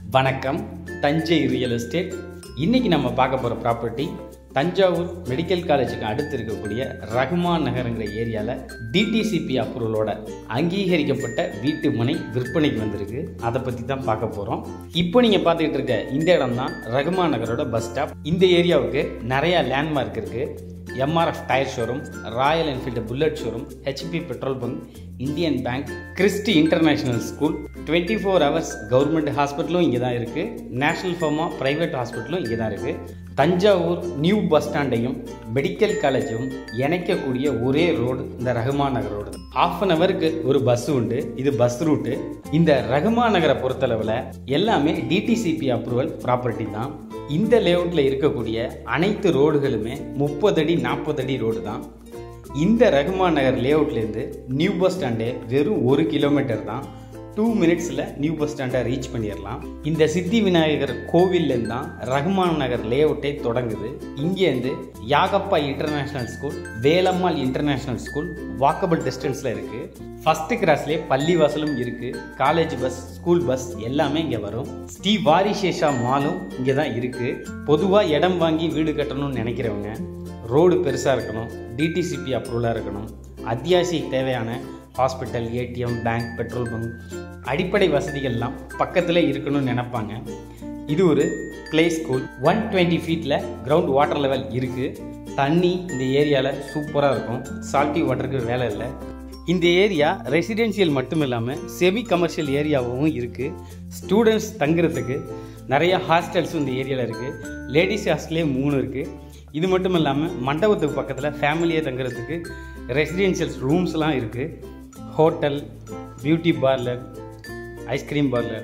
வணக்கம் Thanjai real estate இன்னைக்கு நம்ம பார்க்க போகிற ப்ராப்பர்ட்டி தஞ்சாவூர் மெடிக்கல் காலேஜுக்கு அடுத்து இருக்கக்கூடிய ரகுமான் நகருங்கிற ஏரியாவில் டிடிசிபி அப்ரூவலோட அங்கீகரிக்கப்பட்ட வீட்டு மனை விற்பனைக்கு வந்திருக்கு அதை பற்றி தான் பார்க்க போகிறோம் இப்போ நீங்கள் பார்த்துக்கிட்டு இருக்க இந்த இடம் தான் ரகுமான் நகரோட பஸ் ஸ்டாப் இந்த ஏரியாவுக்கு நிறையா லேண்ட்மார்க் இருக்குது MRF tyre showroom Royal Enfield Bullet showroom HP petrol bunk Indian Bank Christy international school twenty four hours government ஹாஸ்பிட்டலும் இங்கே தான் இருக்குது நேஷனல் ஃபார்மா ப்ரைவேட் ஹாஸ்பிட்டலும் இங்கே தான் இருக்குது தஞ்சாவூர் நியூ பஸ் ஸ்டாண்டையும் மெடிக்கல் காலேஜும் இணைக்கக்கூடிய ஒரே ரோடு இந்த Rahman Nagar road half an ஹவருக்கு ஒரு பஸ் உண்டு இது பஸ் ரூட்டு இந்த ரகுமான் நகரை பொறுத்தளவில் எல்லாமே டிடிசிபி அப்ரூவல் ப்ராப்பர்ட்டி தான் இந்த லேஅவுட்டில் இருக்கக்கூடிய அனைத்து ரோடுகளுமே முப்பது அடி நாற்பது அடி ரோடு தான் இந்த ரகுமான் நகர் லேஅவுட்லேருந்து நியூ பஸ் ஸ்டாண்டே வெறும் ஒரு கிலோமீட்டர் தான் டூ மினிட்ஸில் நியூ பஸ் ஸ்டாண்டை ரீச் பண்ணிடலாம் இந்த சித்தி விநாயகர் கோவில்லேருந்து தான் ரகுமான் நகர் லேஅவுட்டே தொடங்குது இங்கேருந்து Yagappa international school Velammal international school walkable டிஸ்டன்ஸில் இருக்குது ஃபஸ்ட்டு கிராஸ்லேயே பள்ளிவாசலும் இருக்குது காலேஜ் பஸ் ஸ்கூல் பஸ் எல்லாமே இங்கே வரும் ஸ்ரீ வாரிசேஷா மாலும் இங்கே தான் இருக்குது பொதுவாக இடம் வாங்கி வீடு கட்டணும்னு நினைக்கிறவங்க ரோடு பெருசாக இருக்கணும் டிடிசிபி அப்ரூவலாக இருக்கணும் அத்தியாவசிய தேவையான hospital ATM bank petrol bunk அடிப்படை வசதிகள்லாம் பக்கத்தில் இருக்கணும்னு நினைப்பாங்க இது ஒரு ப்ளே ஸ்கூல் ஒன் டுவெண்ட்டி ஃபீட்டில் கிரவுண்ட் வாட்டர் லெவல் இருக்குது தண்ணி இந்த ஏரியாவில் சூப்பராக இருக்கும் சால்ட்டி வாட்டருக்கு வேலை இல்லை இந்த ஏரியா ரெசிடென்ஷியல் மட்டும் இல்லாமல் செமி கமர்ஷியல் ஏரியாவும் இருக்குது ஸ்டூடெண்ட்ஸ் தங்குறதுக்கு நிறைய ஹாஸ்டல்ஸும் இந்த ஏரியாவில் இருக்குது லேடிஸ் ஹாஸ்டலே மூணு இருக்குது இது மட்டும் இல்லாமல் மண்டபத்துக்கு பக்கத்தில் ஃபேமிலியாக தங்குறதுக்கு ரெசிடென்ஷியல் ரூம்ஸ்லாம் இருக்குது hotel beauty parlour ice cream parlour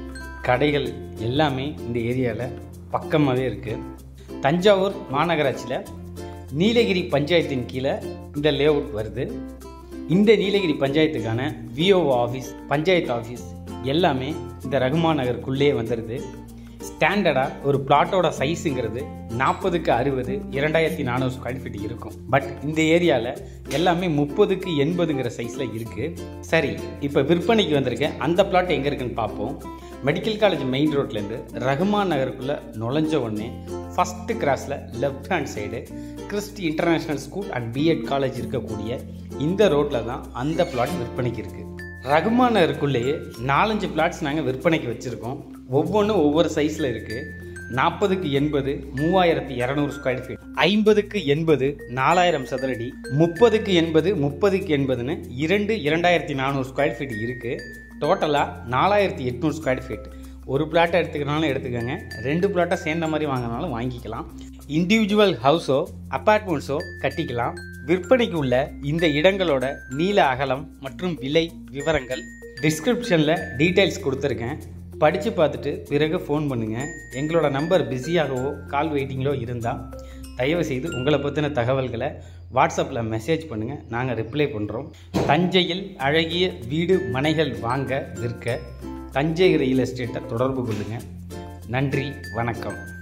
கடைகள் எல்லாமே இந்த ஏரியாவில் பக்கமாகவே இருக்குது தஞ்சாவூர் மாநகராட்சியில் நீலகிரி பஞ்சாயத்தின் கீழே இந்த லேஅவுட் வருது இந்த நீலகிரி பஞ்சாயத்துக்கான விஓ ஆஃபீஸ் பஞ்சாயத்து ஆஃபீஸ் எல்லாமே இந்த ரகுமான் நகருக்குள்ளே வந்துடுது ஸ்டாண்டர்டாக ஒரு பிளாட்டோட சைஸுங்கிறது நாற்பதுக்கு அறுபது இரண்டாயிரத்தி நானூறு ஸ்கொயர் ஃபீட் இருக்கும் பட் இந்த ஏரியாவில் எல்லாமே முப்பதுக்கு எண்பதுங்கிற சைஸில் இருக்குது சரி இப்போ விற்பனைக்கு வந்திருக்க அந்த பிளாட் எங்கே இருக்குன்னு பார்ப்போம் மெடிக்கல் காலேஜ் மெயின் ரோட்லேருந்து ரகுமான் நகருக்குள்ளே நுழைஞ்ச உடனே ஃபஸ்ட்டு கிராஸில் left hand side Christy international school and BEd college இருக்கக்கூடிய இந்த ரோட்டில் தான் அந்த பிளாட் விற்பனைக்கு இருக்குது ரகுமான் நகருக்குள்ளேயே நாலஞ்சு பிளாட்ஸ் நாங்கள் விற்பனைக்கு வச்சுருக்கோம் ஒவ்வொன்றும் ஒவ்வொரு சைஸில் இருக்குது நாற்பதுக்கு எண்பது மூவாயிரத்தி இரநூறு ஸ்கொயர் ஃபீட் ஐம்பதுக்கு எண்பது நாலாயிரம் சதுரடி முப்பதுக்கு எண்பது முப்பதுக்கு எண்பதுன்னு இரண்டு இரண்டாயிரத்தி நானூறு ஸ்கொயர் ஃபீட் இருக்குது டோட்டலாக நாலாயிரத்தி எட்நூறு ஸ்கொயர் ஃபீட் ஒரு பிளாட்டை எடுத்துக்கனாலும் எடுத்துக்கோங்க ரெண்டு பிளாட்டை சேர்ந்த மாதிரி வாங்கினாலும் வாங்கிக்கலாம் இண்டிவிஜுவல் ஹவுஸோ அப்பார்ட்மெண்ட்ஸோ கட்டிக்கலாம் விற்பனைக்கு உள்ள இந்த இடங்களோட நீள அகலம் மற்றும் விலை விவரங்கள் டிஸ்கிரிப்ஷனில் டீட்டெயில்ஸ் கொடுத்துருக்கேன் படித்து பார்த்துட்டு பிறகு ஃபோன் பண்ணுங்கள் எங்களோட நம்பர் பிஸியாகவோ கால் வெயிட்டிங்களோ இருந்தால் தயவுசெய்து உங்களை பற்றின தகவல்களை வாட்ஸ்அப்பில் மெசேஜ் பண்ணுங்கள் நாங்கள் ரிப்ளை பண்ணுறோம் தஞ்சையில் அழகிய வீடு மனைகள் வாங்க விற்க தஞ்சை ரியல் எஸ்டேட்டை தொடர்பு கொள்ளுங்கள் நன்றி வணக்கம்